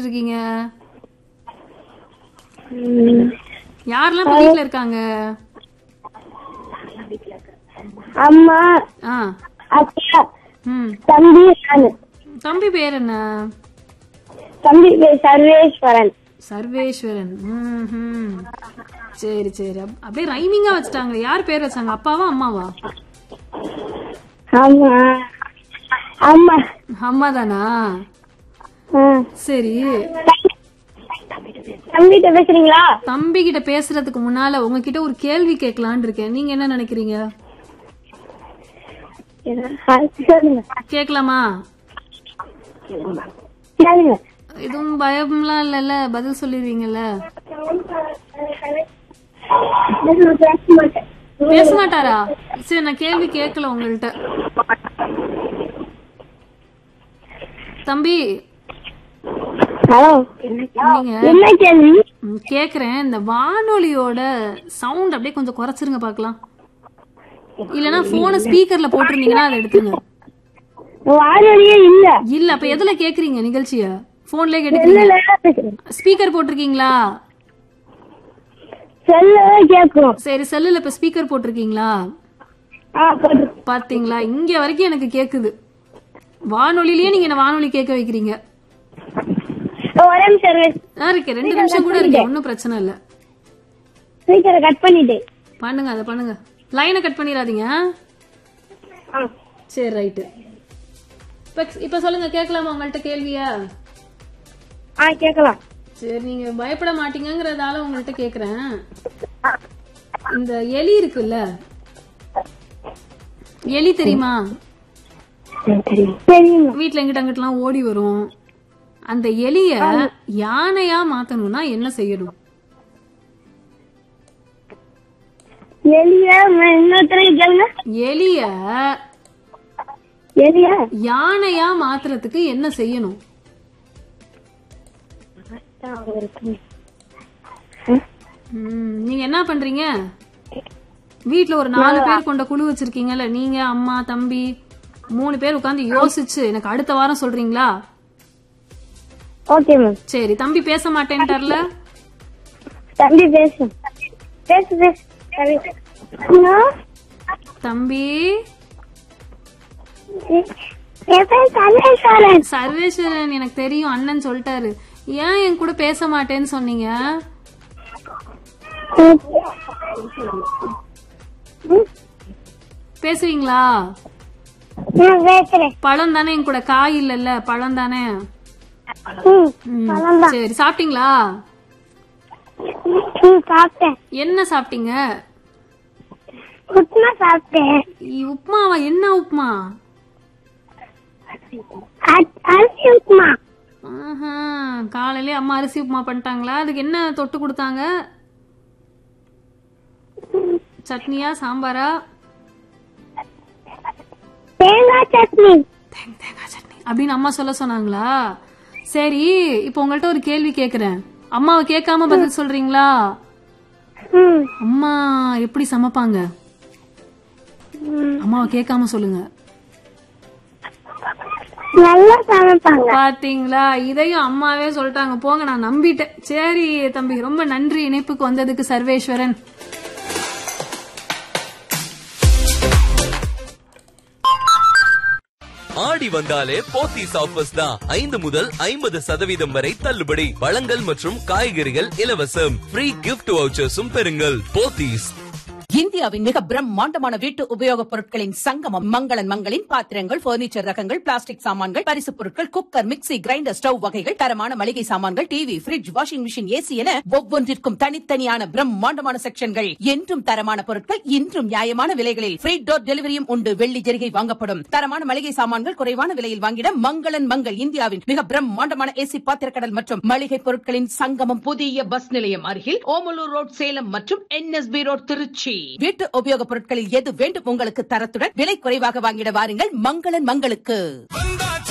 இருக்கீங்க ம். யாரெல்லாம் இப்ப வீட்ல இருக்காங்க அம்மா ஆ அப்பா ம் தம்பி நானு தம்பி பேர் என்ன தம்பி பேர் சர்வேஸ்வரன் சர்வேஸ்வரன் ம்ஹும். சரி சரி அப்- அப்படியே ரைமிங்கா வச்சுட்டாங்க யார் பேர் வச்சாங்க அப்பாவா அம்மாவா ஆமா அம்மா அம்மா தானா ஆ. சரி தம்பிகிட்ட பேசுறீங்களா தம்பி கிட்ட பேசுறதுக்கு முன்னால உங்ககிட்ட ஒரு கேள்வி கேட்கலான்னு இருக்கேன் நீங்க என்ன நினைக்கிறீங்க சொல்லுங்க கேட்கலாமா கேளுங்க எதுவும் பயம்லாம் இல்லைல்ல பதில் சொல்லிடுவீங்கல்ல பேச மாட்டேன் பேச மாட்டாரா சரி நான் கேள்வி கேட்கல உங்கள்கிட்ட தம்பி ஹலோ நீங்க என்ன கேள்வி ம், கேக்குறேன் இந்த வானொலியோட சவுண்ட் அப்படியே கொஞ்சம் குறைச்சிருங்க பார்க்கலாம் இல்லனா போனை ஸ்பீக்கர்ல போட்டிருந்தீங்கன்னா அதை எடுத்துருங்க வானொலியே இல்ல இல்ல அப்ப எதுல கேக்குறீங்க நிகழ்ச்சிய போன்லயே கேட்டுக்கிறீங்க செல்லுல தான் பேசுறேன் ஸ்பீக்கர் போட்டிருக்கீங்களா செல்ல கேக்குறோம் சரி செல்லுல இப்ப ஸ்பீக்கர் போட்டிருக்கீங்களா ஆ போட்டு பாத்தீங்களா இங்க வரைக்கும் எனக்கு கேக்குது வானொலியிலேயே நீங்க என்ன வானொலி கேட்க வைக்கிறீங்க ஒரே நிமிஷம் இருங்க. நான் இருக்கேன் ரெண்டு நிமிஷம் கூட இருக்கு ஒன்னும் பிரச்சனை இல்ல ஸ்பீக்கரை கட் பண்ணிட்டேன் பண்ணுங்க அதை பண்ணுங்க லைனை கட் பண்ணிடாதீங்க ஆ. சரி ரைட்டு இப்ப இப்ப சொல்லுங்க கேட்கலாமா உங்கள்ட்ட கேள்வியா ஆ கேக்கலாம் சரி நீங்க பயப்பட மாட்டீங்கங்கறதால உங்கள்ட்ட கேக்குறேன் இந்த எலி இருக்குல்ல எலி தெரியுமா தெரியுமா வீட்ல எங்கிட்ட அங்கிட்டலாம் ஓடி வரும் அந்த எலிய யானையா மாத்தணும்னா என்ன செய்யணும் எலிய இன்னொருத்தர கேளுங்க எலிய எலிய யானையா மாத்துறதுக்கு என்ன செய்யணும் ம், நீங்க என்ன பண்றீங்க வீட்ல ஒரு நாலு பேர் கொண்ட குழு வச்சிருக்கீங்கல்ல நீங்க அம்மா தம்பி மூணு பேர் உட்கார்ந்து யோசிச்சு எனக்கு அடுத்த வாரம் சொல்றீங்களா ஓகே மேம் சரி தம்பி பேச மாட்டேன்ட்டார்ல தம்பி பேசு பேசு பேசு ஹலோ தம்பி என் பேர் சர்வேஸ்வரன் சர்வேஸ்வரன் எனக்கு தெரியும் அண்ணன் சொல்லிட்டாரு ஏன் என் கூட பேச மாட்டேன்னு சொன்னீங்க பேசுவீங்களா நான் பேசுறேன் பழம் தானே என் கூட காய் இல்லல்ல பழம் தானே ம் ம், சரி சாப்பிட்டீங்களா ம் சாப்பிட்டேன் என்ன சாப்பிட்டீங்க உப்புமா சாப்பிட்டேன் இ- உப்புமாவா என்ன உப்புமா அ- அரிசி உப்புமா ஆஹா, காலையிலே அம்மா அரிசி உப்புமா பண்ணிட்டாங்களா அதுக்கு என்ன தொட்டு கொடுத்தாங்க சட்னியா சாம்பாரா தேங்காய் சட்னி தேங்க தேங்காய் சட்னி அப்படின்னு அம்மா சொல்ல சொன்னாங்களா சரி இப்போ உங்கள்ட்ட ஒரு கேள்வி கேக்குறேன் அம்மாவை கேட்காம பதில் சொல்றீங்களா ம் அம்மா எப்படி சமைப்பாங்க அம்மாவை கேட்காம சொல்லுங்க நல்லா சமைப்பாங்க பாத்தீங்களா இதையும் அம்மாவே சொல்லிட்டாங்க போங்க நான் நம்பிட்டேன் சரி தம்பி ரொம்ப நன்றி இணைப்புக்கு வந்ததுக்கு சர்வேஸ்வரன் ஆடி வந்தாலே போத்தீஸ் ஆஃபர்ஸ் தான் ஐந்து முதல் ஐம்பது சதவீதம் வரை தள்ளுபடி பழங்கள் மற்றும் காய்கறிகள் இலவசம் ஃப்ரீ கிஃப்ட் வவுச்சர்ஸும் பெறுங்கள் போத்தீஸ் இந்தியாவின் மிக பிரம்மாண்டமான வீட்டு உபயோகப் பொருட்களின் சங்கமம் மங்களன் மங்களின் பாத்திரங்கள் பர்னிச்சர் ரகங்கள் பிளாஸ்டிக் சாமான்கள் பரிசுப் பொருட்கள் குக்கர் மிக்ஸி கிரைண்டர் ஸ்டவ் வகைகள் தரமான மளிகை சாமான்கள் TV fridge washing machine AC என ஒவ்வொன்றிற்கும் தனித்தனியான பிரம்மாண்டமான செக்ஷன்கள் என்றும் தரமான பொருட்கள் இன்றும் நியாயமான விலைகளில் ஃப்ரீ டோர் டெலிவரியும் உண்டு வெள்ளி ஜெரிகை வாங்கப்படும் தரமான மளிகை சாமான்கள் குறைவான விலையில் வாங்கிட மங்களன் மங்கள் இந்தியாவின் மிக பிரம்மாண்டமான ஏசி பாத்திரக்கடல் மற்றும் மளிகை பொருட்களின் சங்கமம் புதிய பஸ் நிலையம் அருகில் ஓமலூர் ரோட் சேலம் மற்றும் என்எஸ்பி ரோட் திருச்சி வீட்டு உபயோகப் பொருட்களில் எது வேண்டும் உங்களுக்கு தரத்துடன் விலை குறைவாக வாங்கிட வாருங்கள் மங்களன் மங்களுக்கு வந்தா